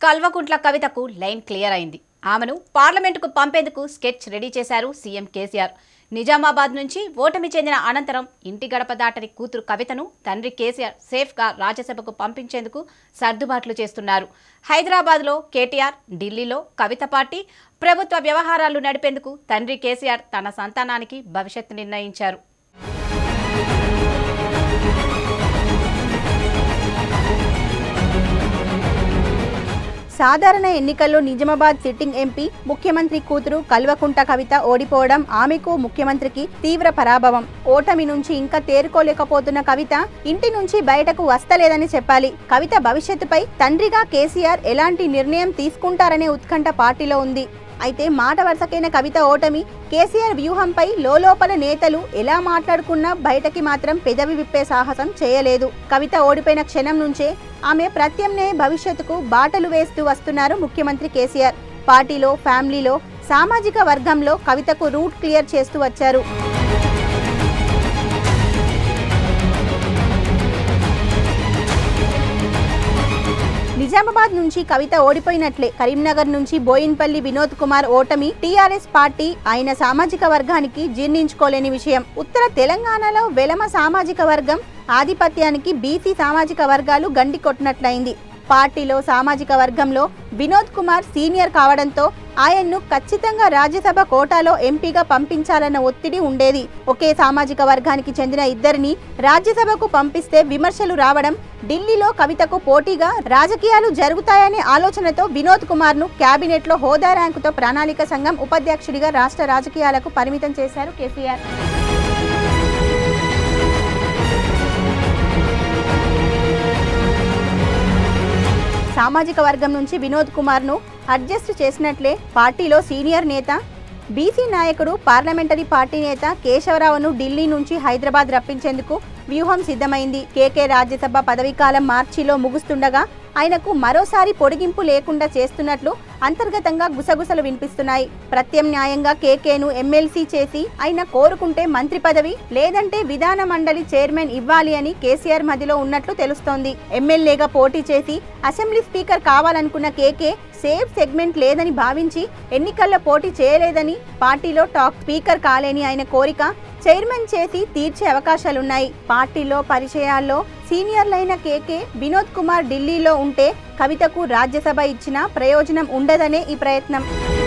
కల్వకుంట్ల కవితకు line clear అయింది ఆమెను పార్లమెంటుకు పంపేందుకు స్కెచ్ రెడీ చేశారు సీఎం కేసీఆర్ నిజామాబాద్ నుంచి ఓటమి చెందిన అనంతరం ఇంటి గడప దాటని కూతురు కవితను తండ్రి కేసీఆర్ సేఫ్గా రాజ్యసభకు పంపించేందుకు సర్దుబాట్లు చేస్తున్నారు హైదరాబాద్లో కేటీఆర్ ఢిల్లీలో కవిత పార్టీ ప్రభుత్వ వ్యవహారాలు నడిపేందుకు తండ్రి కేసీఆర్ తన సంతానానికి భవిష్యత్తు నిర్ణయించారు సాధారణ ఎన్నికల్లో నిజామాబాద్ సిట్టింగ్ ఎంపీ ముఖ్యమంత్రి కూతురు కల్వకుంట కవిత ఓడిపోవడం ఆమెకు ముఖ్యమంత్రికి తీవ్ర పరాభవం ఓటమి నుంచి ఇంకా తేరుకోలేకపోతున్న కవిత ఇంటి నుంచి బయటకు వస్తలేదని చెప్పాలి కవిత భవిష్యత్తుపై తండ్రిగా కేసీఆర్ ఎలాంటి నిర్ణయం తీసుకుంటారనే ఉత్కంఠ పార్టీలో ఉంది అయితే మాట వరుసకైన కవిత ఓటమి కేసీఆర్ వ్యూహంపై లోలోపల నేతలు ఎలా మాట్లాడుకున్నా బయటకి మాత్రం పెదవి విప్పే సాహసం చేయలేదు కవిత ఓడిపోయిన క్షణం నుంచే ఆమె ప్రత్యామ్నాయ భవిష్యత్తుకు బాటలు వేస్తూ వస్తున్నారు ముఖ్యమంత్రి కేసీఆర్ పార్టీలో ఫ్యామిలీలో సామాజిక వర్గంలో కవితకు రూట్ క్లియర్ చేస్తూ వచ్చారు నిజామాబాద్ నుంచి కవిత ఓడిపోయినట్లే కరీంనగర్ నుంచి బోయిన్పల్లి వినోద్ కుమార్ ఓటమి టీఆర్ఎస్ పార్టీ ఆయన సామాజిక వర్గానికి జీర్ణించుకోలేని విషయం ఉత్తర తెలంగాణలో వెలమ సామాజిక వర్గం ఆధిపత్యానికి బీసీ సామాజిక వర్గాలు గండి కొట్టినట్లయింది పార్టీలో సామాజిక వర్గంలో వినోద్ కుమార్ సీనియర్ కావడంతో ఆయన్ను ఖచ్చితంగా రాజ్యసభ కోటాలో ఎంపీగా పంపించాలన్న ఒత్తిడి ఉండేది ఒకే సామాజిక వర్గానికి చెందిన ఇద్దరిని రాజ్యసభకు పంపిస్తే విమర్శలు రావడం ఢిల్లీలో కవితకు పోటీగా రాజకీయాలు జరుగుతాయనే ఆలోచనతో వినోద్ కుమార్ను కేబినెట్లో హోదా ర్యాంకుతో ప్రణాళిక సంఘం ఉపాధ్యక్షుడిగా రాష్ట్ర రాజకీయాలకు పరిమితం చేశారు కేసీఆర్ సామాజిక వర్గం నుంచి వినోద్ కుమార్ను అడ్జస్ట్ చేసినట్లే పార్టీలో సీనియర్ నేత బీసీ నాయకుడు పార్లమెంటరీ పార్టీ నేత కేశవరావును ఢిల్లీ నుంచి హైదరాబాద్ రప్పించేందుకు వ్యూహం సిద్ధమైంది కేకే రాజ్యసభ పదవీకాలం మార్చిలో ముగుస్తుండగా ఆయనకు మరోసారి పొడిగింపు లేకుండా చేస్తున్నట్లు అంతర్గతంగా గుసగుసలు వినిపిస్తున్నాయి ప్రత్యామ్నాయంగా కేకేను ఎమ్మెల్సీ చేసి ఆయన కోరుకుంటే మంత్రి పదవి లేదంటే విధాన మండలి చైర్మన్ ఇవ్వాలి అని కేసీఆర్ మధ్యలో ఉన్నట్లు తెలుస్తోంది ఎమ్మెల్యేగా పోటీ చేసి అసెంబ్లీ స్పీకర్ కావాలనుకున్న కేకే సేఫ్ సెగ్మెంట్ లేదని భావించి ఎన్నికల్లో పోటీ చేయలేదని పార్టీలో టాక్ స్పీకర్ కాలేని ఆయన కోరిక చైర్మన్ చేసి తీర్చే అవకాశాలున్నాయి పార్టీలో పరిచయాల్లో సీనియర్లైన కేకే వినోద్ కుమార్ ఢిల్లీలో ఉంటే కవితకు రాజ్యసభ ఇచ్చిన ప్రయోజనం ఉండదనే ఈ ప్రయత్నం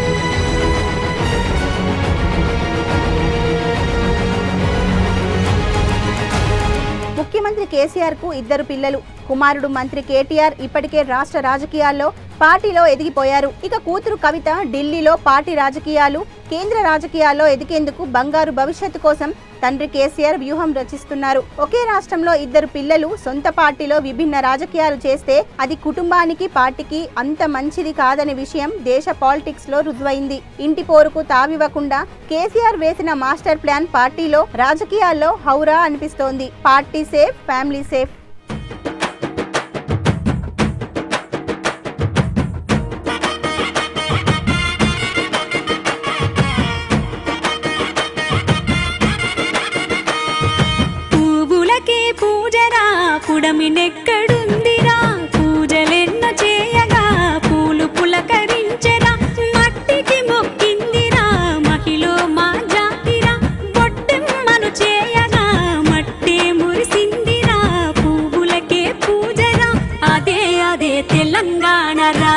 ముఖ్యమంత్రి కేసీఆర్ కు ఇద్దరు పిల్లలు కుమారుడు మంత్రి కేటీఆర్ ఇప్పటికే రాష్ట్ర రాజకీయాల్లో పార్టీలో ఎదిగిపోయారు ఇక కూతురు కవిత ఢిల్లీలో పార్టీ రాజకీయాలు కేంద్ర రాజకీయాల్లో ఎదిగేందుకు బంగారు భవిష్యత్తు కోసం తండ్రి కేసీఆర్ వ్యూహం రచిస్తున్నారు ఒకే రాష్ట్రంలో ఇద్దరు పిల్లలు సొంత పార్టీలో విభిన్న రాజకీయాలు చేస్తే అది కుటుంబానికి పార్టీకి అంత మంచిది కాదనే విషయం దేశ పాలిటిక్స్ లో రుజువైంది ఇంటి పోరుకు తావివ్వకుండా కేసీఆర్ వేసిన మాస్టర్ ప్లాన్ పార్టీలో రాజకీయాల్లో హౌరా అనిపిస్తోంది పార్టీ సేఫ్ ఫ్యామిలీ సేఫ్ పువ్వులకే పూజరా పుడమినెక్కడుందిరా పూజలెన్నో చేయగా పూలు పులకరించెరా మట్టికి మొక్కిందిరా మహిలో మా జాతిరా బొట్టెమ్మను చేయగా మట్టే మురిసిందిరా పువ్వులకే పూజరా అదే అదే తెలంగాణ రా